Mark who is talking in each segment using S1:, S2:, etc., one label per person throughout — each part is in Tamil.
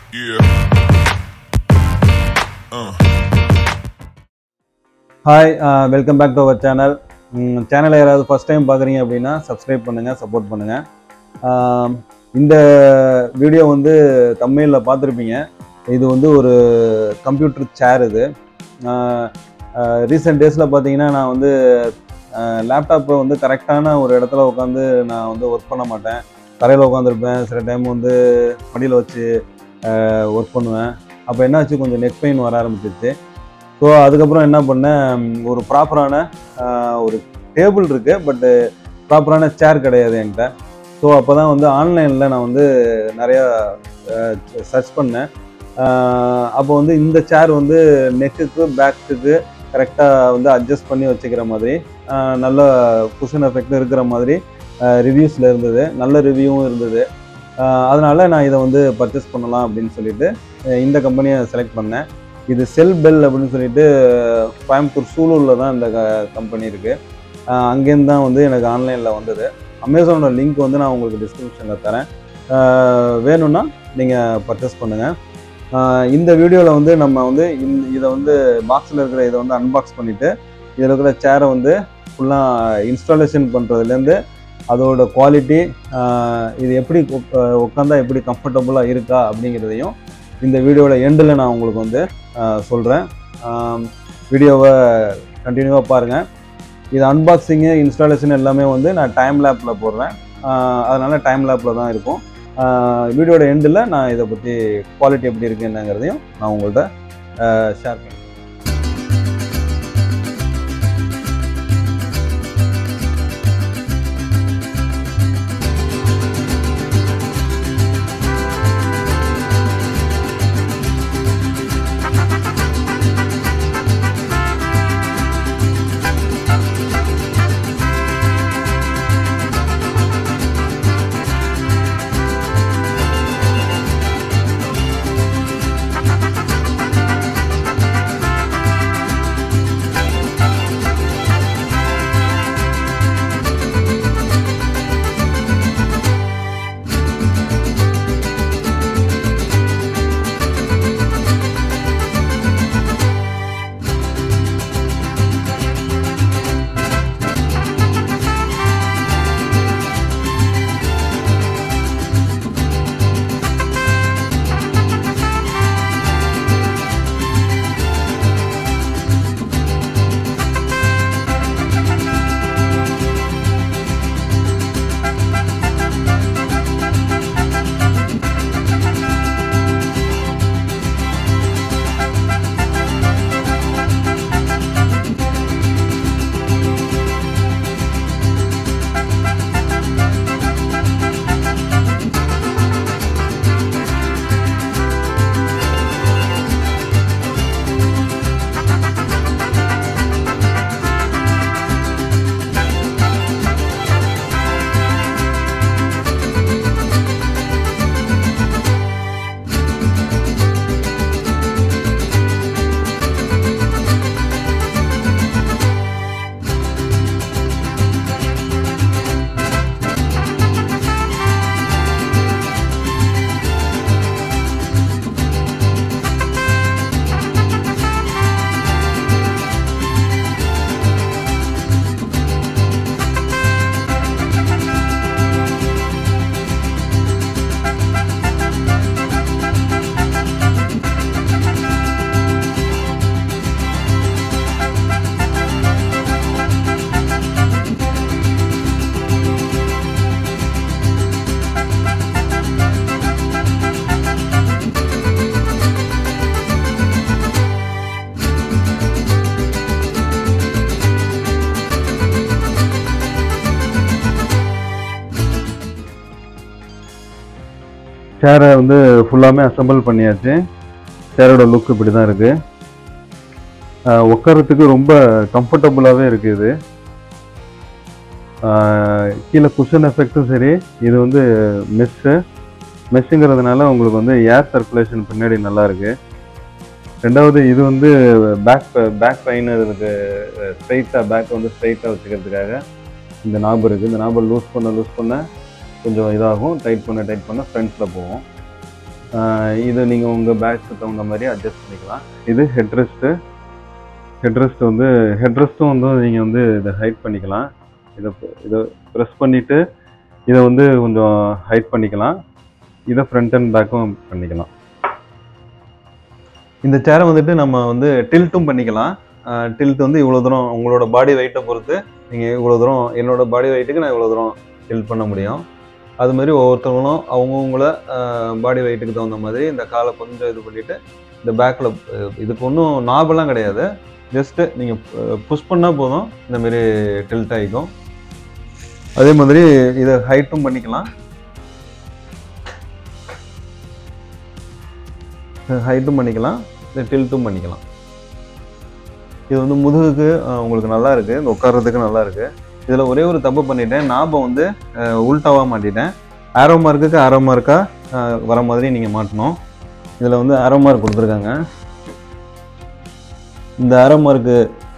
S1: Yeah. Uh.
S2: Hi welcome back to our channel சேனலை யாராவது ஃபஸ்ட் டைம் பார்க்குறீங்க அப்படின்னா சப்ஸ்கிரைப் பண்ணுங்கள் சப்போர்ட் பண்ணுங்கள் இந்த வீடியோ வந்து தமிழில் பார்த்துருப்பீங்க இது வந்து ஒரு கம்ப்யூட்டர் சேர் இது ரீசெண்ட் டேஸில் பார்த்தீங்கன்னா நான் வந்து லேப்டாப்பை வந்து கரெக்டான ஒரு இடத்துல உட்காந்து நான் வந்து ஒர்க் பண்ண மாட்டேன் தரையில் உட்காந்துருப்பேன் சில டைம் வந்து மடியில் வச்சு ஒர்க் பண்ணுவேன் அப்போ என்னாச்சு கொஞ்சம் நெக் பெயின் வர ஆரம்பிச்சிருச்சு ஸோ அதுக்கப்புறம் என்ன பண்ணேன் ம், ஒரு ப்ராப்பரான ஒரு டேபிள் இருக்குது பட்டு ப்ராப்பரான சேர் கிடையாது என்கிட்ட ஸோ அப்போ தான் வந்து ஆன்லைனில் நான் வந்து நிறையா சர்ச் பண்ணேன் அப்போ வந்து இந்த சேர் வந்து நெக்குக்கு பேக்குக்கு கரெக்டாக வந்து அட்ஜஸ்ட் பண்ணி வச்சுக்கிற மாதிரி ஆஹ், நல்ல குஷன் எஃபெக்ட் இருக்கிற மாதிரி ரிவ்யூஸில் இருந்தது நல்ல ரிவ்யூவும் இருந்தது ஆஹ், அதனால நான் இதை வந்து பர்ச்சேஸ் பண்ணலாம் அப்படின்னு சொல்லிட்டு அஹ், இந்த கம்பெனியை செலக்ட் பண்ணேன் இது செல் பெல் அப்படின்னு சொல்லிட்டு கோயம்புத்தூர் சூலூரில் தான் இந்த கம்பெனி இருக்குது அங்கேருந்து தான் வந்து எனக்கு ஆன்லைனில் வந்தது அமேசானோட லிங்க் வந்து நான் உங்களுக்கு டிஸ்கிரிப்ஷனில் தரேன் ஆஹ் வேணும்னா நீங்கள் பர்ச்சேஸ் பண்ணுங்கள் இந்த வீடியோவில் வந்து நம்ம வந்து இந்த இதை வந்து பாக்ஸில் இருக்கிற இதை வந்து அன்பாக்ஸ் பண்ணிவிட்டு இதில் இருக்கிற சேரை வந்து ஃபுல்லாக இன்ஸ்டாலேஷன் பண்ணுறதுலேருந்து அதோட குவாலிட்டி இது எப்படி உட்காந்தா எப்படி கம்ஃபர்டபுளாக இருக்கா அப்படிங்கிறதையும் இந்த வீடியோட எண்டில் நான் உங்களுக்கு வந்து சொல்கிறேன் வீடியோவை கண்டினியூவாக பாருங்கள் இது அன்பாக்சிங்கு இன்ஸ்டாலேஷன் எல்லாமே வந்து நான் டைம் லேப்பில் போடுறேன் அதனால் டைம் லேப்பில் தான் இருக்கும் வீடியோட எண்டில் நான் இதை பற்றி குவாலிட்டி எப்படி இருக்கு என்னங்கிறதையும் நான் உங்கள்கிட்ட ஷேர் பண்ணுறேன் சேரை வந்து ஃபுல்லாமே அசம்பிள் பண்ணியாச்சு சேரோட லுக் இப்படி தான் இருக்குது உட்காரத்துக்கு ரொம்ப கம்ஃபர்டபுளாகவே இருக்குது இது ஆஹ் கீழே குஷன் எஃபெக்ட்டும் சரி இது வந்து மெஸ்ஸு மெஸ்ஸுங்கிறதுனால உங்களுக்கு வந்து ஏர் சர்க்குலேஷன் பின்னாடி நல்லா இருக்கு ரெண்டாவது இது வந்து பேக் பேக் பெயின் இதுக்கு ஸ்ட்ரைட்டாக பேக் வந்து ஸ்ட்ரைட்டாக வச்சுக்கிறதுக்காக இந்த நாபு இருக்குது இந்த நாபை லூஸ் பண்ண லூஸ் பண்ண கொஞ்சம் இதாகும் டைட் பண்ண டைட் பண்ண ஃப்ரண்ட்ஸில் போகும் ஆஹ் இது நீங்கள் உங்கள் பேக்கு தகுந்த மாதிரி அட்ஜஸ்ட் பண்ணிக்கலாம் இது ஹெட்ரெஸ்ட்டு ஹெட்ரெஸ்ட் வந்து ஹெட்ரெஸ்ட்டும் வந்து நீங்கள் வந்து இதை ஹைட் பண்ணிக்கலாம் இதை இதை ப்ரெஸ் பண்ணிவிட்டு இதை வந்து கொஞ்சம் ஹைட் பண்ணிக்கலாம் இதை ஃப்ரண்ட் அண்ட் பேக்கும் பண்ணிக்கலாம் இந்த சேரை வந்துட்டு நம்ம வந்து டில்ட்டும் பண்ணிக்கலாம் டில்ட் வந்து இவ்வளோ தூரம் உங்களோட பாடி வெயிட்டை பொறுத்து நீங்கள் இவ்வளோ தூரம் என்னோட பாடி வெயிட்டுக்கு நான் இவ்வளோ தூரம் டில்ட் பண்ண முடியும் அது மாதிரி ஒவ்வொருத்தவங்களும் அவங்கவுங்கள பாடி வெயிட்டுக்கு தகுந்த மாதிரி இந்த காலை கொஞ்சம் இது பண்ணிவிட்டு இந்த பேக்கில் இதுக்கு ஒன்றும் நாபெல்லாம் கிடையாது ஜஸ்ட்டு நீங்கள் புஷ் பண்ணால் போதும் இந்த மாதிரி டில்ட் ஆகிக்கும் அதே மாதிரி இதை ஹைட்டும் பண்ணிக்கலாம் ஹைட்டும் பண்ணிக்கலாம் இதை டில்ட்டும் பண்ணிக்கலாம் இது வந்து முதுகுக்கு அஹ், உங்களுக்கு நல்லா இருக்கு இந்த உட்கார்றதுக்கு நல்லா இருக்கு இதில் ஒரே ஒரு தப்பு பண்ணிட்டேன் நாபம் வந்து அஹ், உல்டாவா மாட்டிட்டேன் ஆரோ மார்க்குக்கு ஆரோ மார்க்காக வர மாதிரி நீங்கள் மாட்டணும் இதில் வந்து ஆரோ மார்க் கொடுத்துருக்காங்க இந்த ஆரோ மார்க்கு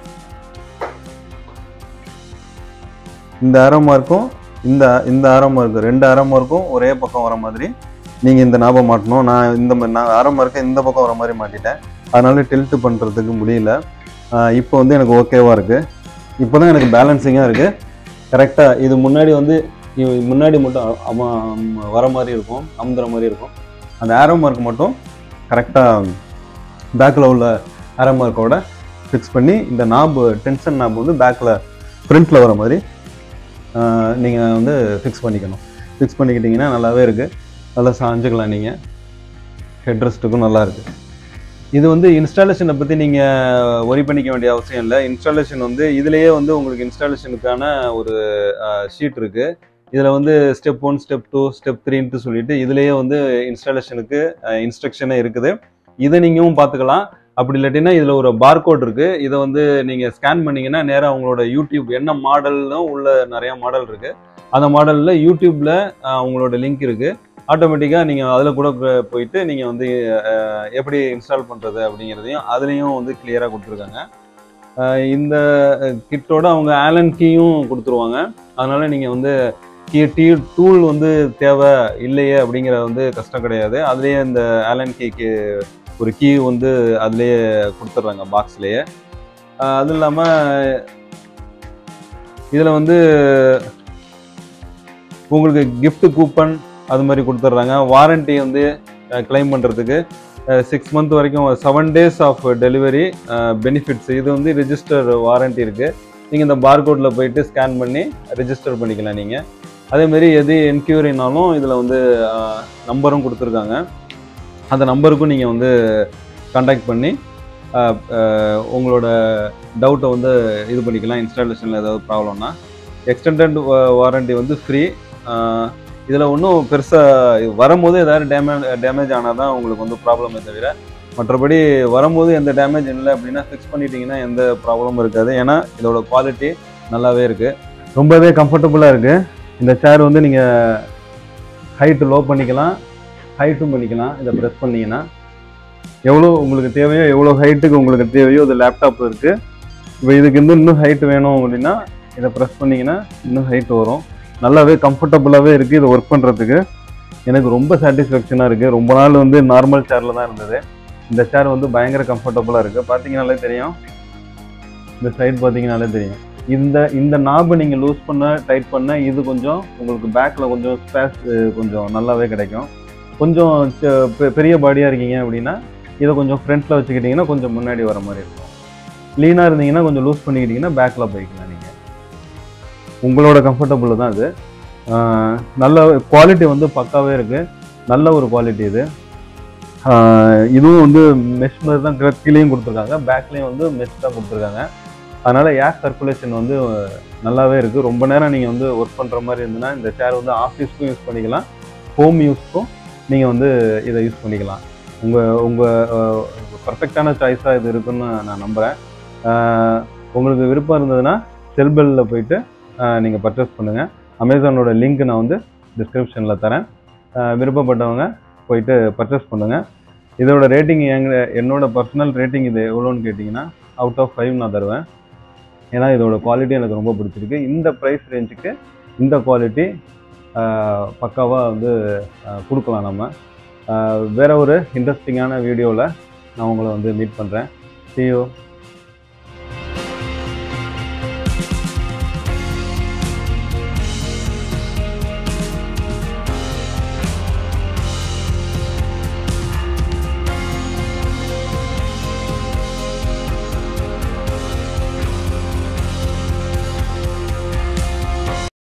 S2: இந்த ஆரோ மார்க்கும் இந்த இந்த ஆரோ மார்க்கு ரெண்டு ஆரோ மார்க்கும் ஒரே பக்கம் வர மாதிரி நீங்கள் இந்த ஞாபகம் மாட்டணும் நான் இந்த மாதிரி நான் ஆரோ மார்க்கை இந்த பக்கம் வர மாதிரி மாட்டிட்டேன் அதனால டில்ட் பண்ணுறதுக்கு முடியல ஆஹ் இப்போ வந்து எனக்கு ஓகேவாக இருக்குது இப்போ தான் எனக்கு பேலன்சிங்காக இருக்குது கரெக்டாக இது முன்னாடி வந்து இ- முன்னாடி மட்டும் அ- அம- வர மாதிரி இருக்கும் அமுந்துற மாதிரி இருக்கும் அந்த ஆரோ மார்க் மட்டும் கரெக்டாக பேக்கில் உள்ள ஆரோ மார்க்கோட ஃபிக்ஸ் பண்ணி இந்த நாபு டென்ஷன் நாபு வந்து பேக்கில் ஃப்ரண்ட்டில் வர மாதிரி நீங்கள் வந்து ஃபிக்ஸ் பண்ணிக்கணும் ஃபிக்ஸ் பண்ணிக்கிட்டிங்கன்னா நல்லாவே இருக்குது நல்லா சாஞ்சுக்கலாம் நீங்கள் ஹெட்ரெஸ்ட்டுக்கும் நல்லா இருக்குது இது வந்து இன்ஸ்டாலேஷனை பற்றி நீங்கள் ஒரி பண்ணிக்க வேண்டிய அவசியம் இல்லை இன்ஸ்டாலேஷன் வந்து இதுலேயே வந்து உங்களுக்கு இன்ஸ்டாலேஷனுக்கான ஒரு ஷீட் இருக்குது இதில் வந்து step one step two step த்ரீன்ட்டு சொல்லிட்டு இதுலேயே வந்து இன்ஸ்டாலேஷனுக்கு இன்ஸ்ட்ரக்ஷனே இருக்குது இதை நீங்களும் பார்த்துக்கலாம் அப்படி இல்லாட்டினா இதில் ஒரு பார்கோட் இருக்குது இதை வந்து நீங்கள் ஸ்கேன் பண்ணீங்கன்னா நேராக உங்களோட யூடியூப் என்ன மாடல்னும் உள்ள நிறைய மாடல் இருக்குது அந்த மாடலில் யூடியூப்பில் உங்களோட லிங்க் இருக்குது ஆட்டோமேட்டிக்காக நீங்கள் அதில் கூட போ- போயிட்டு நீங்கள் வந்து அஹ், எப்படி இன்ஸ்டால் பண்ணுறது அப்படிங்கிறதையும் அதுலேயும் வந்து கிளியராக கொடுத்துருக்காங்க அஹ், இந்த கிட்டோட அவங்க ஆலன் கீயும் கொடுத்துருவாங்க அதனால நீங்கள் வந்து கீ டீ டூல் வந்து தேவை இல்லையே அப்படிங்கிற வந்து கஷ்டம் கிடையாது அதுலேயே இந்த ஆலன் கீக்கு ஒரு கீ வந்து அதுலேயே கொடுத்துட்றாங்க பாக்ஸ்லேயே அது இல்லாமல் இதில் வந்து உங்களுக்கு gift கூப்பன் அது மாதிரி கொடுத்துட்றாங்க வாரண்டி வந்து கிளைம் பண்ணுறதுக்கு சிக்ஸ் மந்த் வரைக்கும் seven days off delivery benefits இது வந்து ரிஜிஸ்டர் வாரண்டி இருக்குது நீங்கள் இந்த பார்கோடில் போயிட்டு ஸ்கேன் பண்ணி ரெஜிஸ்டர் பண்ணிக்கலாம் நீங்கள் அதேமாரி எது என்கொயரினாலும் இதில் வந்து நம்பரும் கொடுத்துருக்காங்க அந்த நம்பருக்கும் நீங்கள் வந்து காண்டாக்ட் பண்ணி அஹ், அஹ், உங்களோட டவுட்டை வந்து இது பண்ணிக்கலாம் இன்ஸ்டாலேஷனில் ஏதாவது ப்ராப்ளம்னா எக்ஸ்டெண்டட் வாரண்டி வந்து ஃப்ரீ இதில் ஒன்றும் பெருசாக வரும்போது ஏதாவது டேமேஜ் டேமேஜ் ஆனால் தான் உங்களுக்கு வந்து ப்ராப்ளமே தவிர மற்றபடி வரும்போது எந்த டேமேஜ் இல்லை அப்படின்னா ஃபிக்ஸ் பண்ணிட்டீங்கன்னா எந்த ப்ராப்ளமும் இருக்காது ஏன்னா இதோட குவாலிட்டி நல்லாவே இருக்குது ரொம்பவே கம்ஃபர்டபுளாக இருக்குது இந்த சேர் வந்து நீங்கள் ஹைட்டு லோ பண்ணிக்கலாம் ஹைட்டும் பண்ணிக்கலாம் இதை ப்ரெஸ் பண்ணீங்கன்னா எவ்வளோ உங்களுக்கு தேவையோ எவ்வளோ ஹைட்டுக்கு உங்களுக்கு தேவையோ அது லேப்டாப் இருக்குது இப்போ இதுக்கு இன்னும் இன்னும் ஹைட் வேணும் அப்படின்னா இதை ப்ரெஸ் பண்ணீங்கன்னா இன்னும் ஹைட் வரும் நல்லாவே கம்ஃபர்டபுளாகவே இருக்குது இதை ஒர்க் பண்ணுறதுக்கு எனக்கு ரொம்ப சாட்டிஸ்ஃபேக்ஷனாக இருக்குது ரொம்ப நாள் வந்து நார்மல் சேரில் தான் இருந்தது இந்த சேர் வந்து பயங்கர கம்ஃபர்டபுளாக இருக்குது பார்த்தீங்கனாலே தெரியும் இந்த சைடு பார்த்தீங்கனாலே தெரியும் இந்த இந்த நாபை நீங்கள் லூஸ் பண்ண டைட் பண்ண இது கொஞ்சம் உங்களுக்கு பேக்கில் கொஞ்சம் ஸ்பேஸ் கொஞ்சம் நல்லாவே கிடைக்கும் கொஞ்சம் ச- பெ- பெரிய பாடியாக இருக்கீங்க அப்படின்னா இதை கொஞ்சம் ஃப்ரண்ட்டில் வச்சுக்கிட்டிங்கன்னா கொஞ்சம் முன்னாடி வர மாதிரி இருக்கும் லீனாக இருந்தீங்கன்னா கொஞ்சம் லூஸ் பண்ணிக்கிட்டிங்கன்னா பேக்கில் போய்க்கலாம் நீங்கள் உங்களோட கம்ஃபர்டபுள் தான் இது ஆஹ் நல்ல குவாலிட்டி வந்து பக்காவே இருக்குது நல்ல ஒரு குவாலிட்டி இது ஆஹ் இதுவும் வந்து மெஷ் மாதிரி தான் கீழே- கீழேயும் கொடுத்துருக்காங்க பேக்லேயும் வந்து மெஷ் தான் கொடுத்துருக்காங்க அதனால ஏர் சர்க்குலேஷன் வந்து நல்லாவே இருக்குது ரொம்ப நேரம் நீங்கள் வந்து ஒர்க் பண்ணுற மாதிரி இருந்ததுன்னா இந்த சேர் வந்து ஆஃபீஸ்க்கும் யூஸ் பண்ணிக்கலாம் ஹோம் யூஸ்க்கும் நீங்கள் வந்து இதை யூஸ் பண்ணிக்கலாம் உங்கள் உங்கள் பர்ஃபெக்டான சாய்ஸாக இது இருக்குன்னு நான் நம்புகிறேன் உங்களுக்கு விருப்பம் இருந்ததுன்னா செல்பெல்லில் போயிட்டு நீங்கள் பர்ச்சேஸ் பண்ணுங்கள் அமேசானோட லிங்க் நான் வந்து டிஸ்கிரிப்ஷனில் தரேன் ஆஹ் விருப்பப்பட்டவங்க போயிட்டு பர்ச்சேஸ் பண்ணுங்கள் இதோட ரேட்டிங் எங்க என்னோட பர்சனல் ரேட்டிங் இது எவ்வளோன்னு கேட்டிங்கன்னா அவுட் ஆஃப் ஃபைவ் நான் தருவேன் ஏன்னா இதோட குவாலிட்டி எனக்கு ரொம்ப பிடிச்சிருக்கு இந்த ப்ரைஸ் ரேஞ்சுக்கு இந்த குவாலிட்டி பக்காவாக வந்து ஆஹ் கொடுக்கலாம் நம்ம வேற ஒரு இன்ட்ரெஸ்டிங்கான வீடியோவில் நான் உங்களை வந்து மீட் பண்ணுறேன் see you